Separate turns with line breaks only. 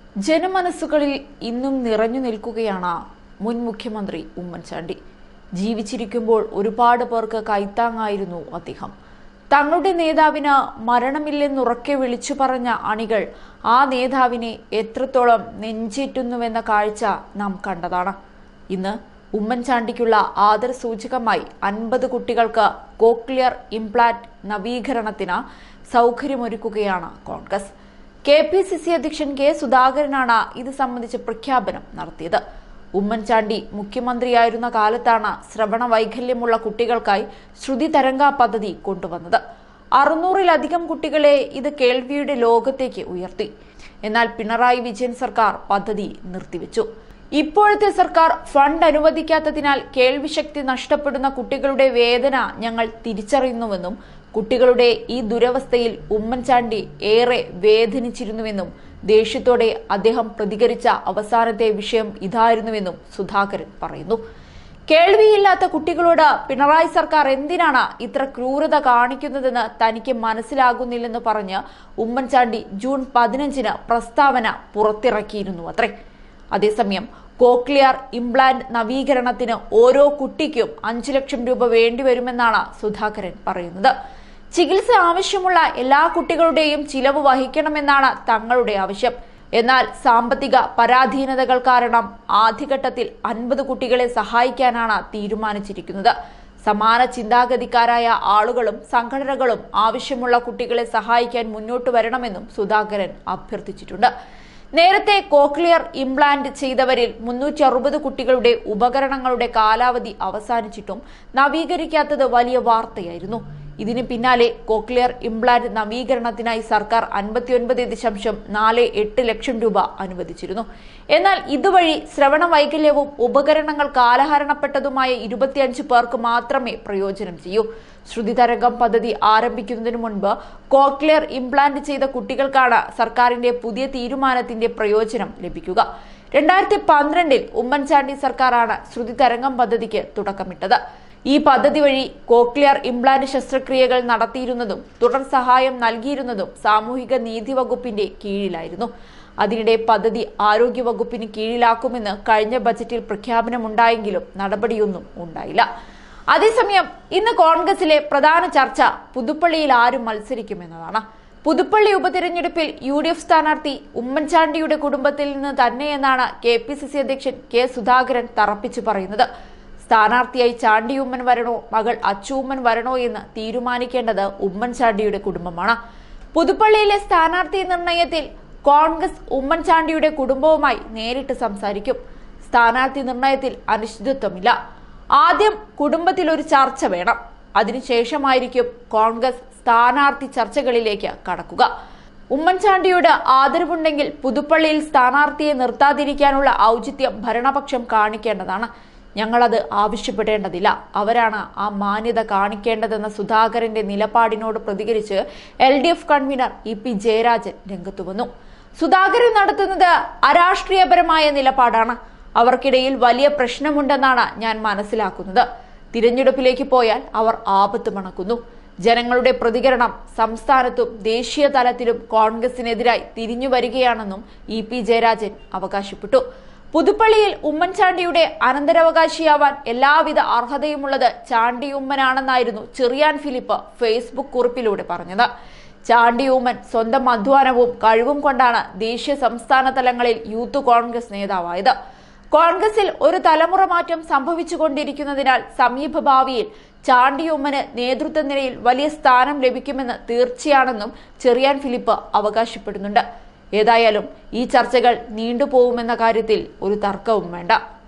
ജനമനസ്സുകളിൽ ഇന്നും നിറഞ്ഞു നിൽക്കുകയാണ് മുൻ മുഖ്യമന്ത്രി ഉമ്മൻചാണ്ടി ജീവിച്ചിരിക്കുമ്പോൾ ഒരുപാട് പേർക്ക് കൈത്താങ്ങായിരുന്നു അദ്ദേഹം തങ്ങളുടെ നേതാവിന് മരണമില്ലെന്നുറക്കെ വിളിച്ചു പറഞ്ഞ അണികൾ ആ നേതാവിനെ എത്രത്തോളം നെഞ്ചേറ്റുന്നുവെന്ന കാഴ്ച നാം കണ്ടതാണ് ഇന്ന് ഉമ്മൻചാണ്ടിക്കുള്ള ആദരസൂചകമായി അൻപത് കുട്ടികൾക്ക് കോക്ലിയർ ഇംപ്ലാന്റ് നവീകരണത്തിന് സൗകര്യമൊരുക്കുകയാണ് Congress K P C C അധ്യക്ഷൻ കെ സുധാകരനാണ് ഇത് സംബന്ധിച്ച് പ്രഖ്യാപനം നടത്തിയത് ഉമ്മൻചാണ്ടി മുഖ്യമന്ത്രിയായിരുന്ന കാലത്താണ് ശ്രവണ വൈകല്യമുള്ള കുട്ടികൾക്കായി ശ്രുതി തരംഗ പദ്ധതി കൊണ്ടുവന്നത് അറുന്നൂറിലധികം കുട്ടികളെ ഇത് കേൾവിയുടെ ലോകത്തേക്ക് ഉയർത്തി എന്നാൽ പിണറായി വിജയൻ സർക്കാർ പദ്ധതി നിർത്തിവെച്ചു ഇപ്പോഴത്തെ സർക്കാർ ഫണ്ട് അനുവദിക്കാത്തതിനാൽ കേൾവിശക്തി നഷ്ടപ്പെടുന്ന കുട്ടികളുടെ വേദന ഞങ്ങൾ തിരിച്ചറിയുന്നുവെന്നും കുട്ടികളുടെ ഈ ദുരവസ്ഥയിൽ ഉമ്മൻചാണ്ടി ഏറെ വേദനിച്ചിരുന്നുവെന്നും ദേഷ്യത്തോടെ അദ്ദേഹം പ്രതികരിച്ച അവസാനത്തെ വിഷയം ഇതായിരുന്നുവെന്നും സുധാകരൻ പറയുന്നു കേൾവിയില്ലാത്ത കുട്ടികളോട് പിണറായി സർക്കാർ എന്തിനാണ് ഇത്ര ക്രൂരത കാണിക്കുന്നതെന്ന് തനിക്ക് മനസ്സിലാകുന്നില്ലെന്ന് പറഞ്ഞ് ഉമ്മൻചാണ്ടി ജൂൺ പതിനഞ്ചിന് പ്രസ്താവന പുറത്തിറക്കിയിരുന്നു അത്രേ അതേസമയം കോക്ലിയർ ഇംപ്ലാന്റ് നവീകരണത്തിന് ഓരോ കുട്ടിക്കും അഞ്ചു ലക്ഷം രൂപ വേണ്ടിവരുമെന്നാണ് സുധാകരൻ പറയുന്നത് ചികിത്സ ആവശ്യമുള്ള എല്ലാ കുട്ടികളുടെയും ചിലവ് വഹിക്കണമെന്നാണ് തങ്ങളുടെ ആവശ്യം എന്നാൽ സാമ്പത്തിക പരാധീനതകൾ കാരണം ആദ്യഘട്ടത്തിൽ അൻപത് കുട്ടികളെ സഹായിക്കാനാണ് തീരുമാനിച്ചിരിക്കുന്നത് സമാന ചിന്താഗതിക്കാരായ ആളുകളും സംഘടനകളും ആവശ്യമുള്ള കുട്ടികളെ സഹായിക്കാൻ മുന്നോട്ട് വരണമെന്നും സുധാകരൻ അഭ്യർത്ഥിച്ചിട്ടുണ്ട് നേരത്തെ കോക്ലിയർ ഇംപ്ലാന്റ് ചെയ്തവരിൽ മുന്നൂറ്റി അറുപത് കുട്ടികളുടെ ഉപകരണങ്ങളുടെ കാലാവധി അവസാനിച്ചിട്ടും നവീകരിക്കാത്തത് വലിയ വാർത്തയായിരുന്നു ഇതിന് പിന്നാലെ കോക്ലിയർ ഇംപ്ലാന്റ് നവീകരണത്തിനായി സർക്കാർ അൻപത്തിയൊൻപത് ദശാംശം നാല് എട്ട് ലക്ഷം രൂപ അനുവദിച്ചിരുന്നു എന്നാൽ ഇതുവഴി ശ്രവണ വൈകല്യവും ഉപകരണങ്ങൾ കാലഹരണപ്പെട്ടതുമായ ഇരുപത്തിയഞ്ച് പേർക്ക് മാത്രമേ പ്രയോജനം ചെയ്യൂ ശ്രുതി തരംഗം പദ്ധതി ആരംഭിക്കുന്നതിന് മുൻപ് കോക്ലിയർ ഇംപ്ലാന്റ് ചെയ്ത കുട്ടികൾക്കാണ് സർക്കാരിന്റെ പുതിയ തീരുമാനത്തിന്റെ പ്രയോജനം ലഭിക്കുക രണ്ടായിരത്തി പന്ത്രണ്ടിൽ ഉമ്മൻചാണ്ടി സർക്കാരാണ് ശ്രുതി തരംഗം പദ്ധതിക്ക് തുടക്കമിട്ടത് ഈ പദ്ധതി വഴി കോക്ലിയർ ഇംപ്ലാന്റ് ശസ്ത്രക്രിയകൾ നടത്തിയിരുന്നതും തുടർ സഹായം നൽകിയിരുന്നതും സാമൂഹിക നീതി വകുപ്പിന്റെ കീഴിലായിരുന്നു അതിനിടെ പദ്ധതി ആരോഗ്യ വകുപ്പിന് കീഴിലാക്കുമെന്ന് കഴിഞ്ഞ ബജറ്റിൽ പ്രഖ്യാപനമുണ്ടായെങ്കിലും നടപടിയൊന്നും ഉണ്ടായില്ല അതേസമയം ഇന്ന് കോൺഗ്രസിലെ പ്രധാന ചർച്ച പുതുപ്പള്ളിയിൽ ആരും മത്സരിക്കുമെന്നതാണ് പുതുപ്പള്ളി ഉപതിരഞ്ഞെടുപ്പിൽ യു ഡി എഫ് സ്ഥാനാർത്ഥി ഉമ്മൻചാണ്ടിയുടെ കുടുംബത്തിൽ നിന്ന് തന്നെയെന്നാണ് കെ പി സി സി അധ്യക്ഷൻ കെ സുധാകരൻ തറപ്പിച്ചു പറയുന്നത് സ്ഥാനാർത്ഥിയായി ചാണ്ടിയുമ്മൻ വരണോ മകൾ അച്ചൂമ്മൻ വരണോ എന്ന് തീരുമാനിക്കേണ്ടത് ഉമ്മൻചാണ്ടിയുടെ കുടുംബമാണ് പുതുപ്പള്ളിയിലെ സ്ഥാനാർത്ഥി നിർണയത്തിൽ കോൺഗ്രസ് ഉമ്മൻചാണ്ടിയുടെ കുടുംബവുമായി നേരിട്ട് സംസാരിക്കും സ്ഥാനാർത്ഥി നിർണയത്തിൽ അനിശ്ചിതത്വമില്ല ആദ്യം കുടുംബത്തിൽ ഒരു ചർച്ച വേണം അതിനുശേഷമായിരിക്കും കോൺഗ്രസ് സ്ഥാനാർത്ഥി ചർച്ചകളിലേക്ക് കടക്കുക ഉമ്മൻചാണ്ടിയോട് ആദരവുണ്ടെങ്കിൽ പുതുപ്പള്ളിയിൽ സ്ഥാനാർത്ഥിയെ നിർത്താതിരിക്കാനുള്ള ഔചിത്യം ഭരണപക്ഷം കാണിക്കേണ്ടതാണ് ഞങ്ങളത് ആവശ്യപ്പെടേണ്ടതില്ല അവരാണ് ആ മാന്യത കാണിക്കേണ്ടതെന്ന സുധാകരന്റെ നിലപാടിനോട് പ്രതികരിച്ച് L D F convener E P Jayarajan രംഗത്തു വന്നു സുധാകരൻ നടത്തുന്നത് അരാഷ്ട്രീയപരമായ നിലപാടാണ് അവർക്കിടയിൽ വലിയ പ്രശ്നമുണ്ടെന്നാണ് ഞാൻ മനസ്സിലാക്കുന്നത് തിരഞ്ഞെടുപ്പിലേക്ക് പോയാൽ അവർ ആപത്ത് മണക്കുന്നു ജനങ്ങളുടെ പ്രതികരണം സംസ്ഥാനത്തും ദേശീയ തലത്തിലും കോൺഗ്രസിനെതിരായി തിരിഞ്ഞു വരികയാണെന്നും ഇ പി ജയരാജൻ അവകാശപ്പെട്ടു പുതുപ്പള്ളിയിൽ ഉമ്മൻചാണ്ടിയുടെ അനന്തരാവകാശിയാവാൻ എല്ലാവിധ അർഹതയുമുള്ളത് ചാണ്ടി ഉമ്മനാണെന്നായിരുന്നു ചെറിയാൻ ഫിലിപ്പ് ഫേസ്ബുക്ക് കുറിപ്പിലൂടെ പറഞ്ഞത് ചാണ്ടി ഉമ്മൻ സ്വന്തം അധ്വാനവും കഴിവും കൊണ്ടാണ് ദേശീയ സംസ്ഥാന തലങ്ങളിൽ യൂത്ത് കോൺഗ്രസ് നേതാവായത് കോൺഗ്രസിൽ ഒരു തലമുറ മാറ്റം സംഭവിച്ചുകൊണ്ടിരിക്കുന്നതിനാൽ സമീപഭാവിയിൽ ചാണ്ടിയുമ്മന് നേതൃത്വ നിരയിൽ വലിയ സ്ഥാനം ലഭിക്കുമെന്ന് തീർച്ചയാണെന്നും ചെറിയാൻ ഫിലിപ്പ് അവകാശപ്പെടുന്നുണ്ട് ഏതായാലും ഈ ചർച്ചകൾ നീണ്ടുപോകുമെന്ന കാര്യത്തിൽ ഒരു തർക്കവും വേണ്ട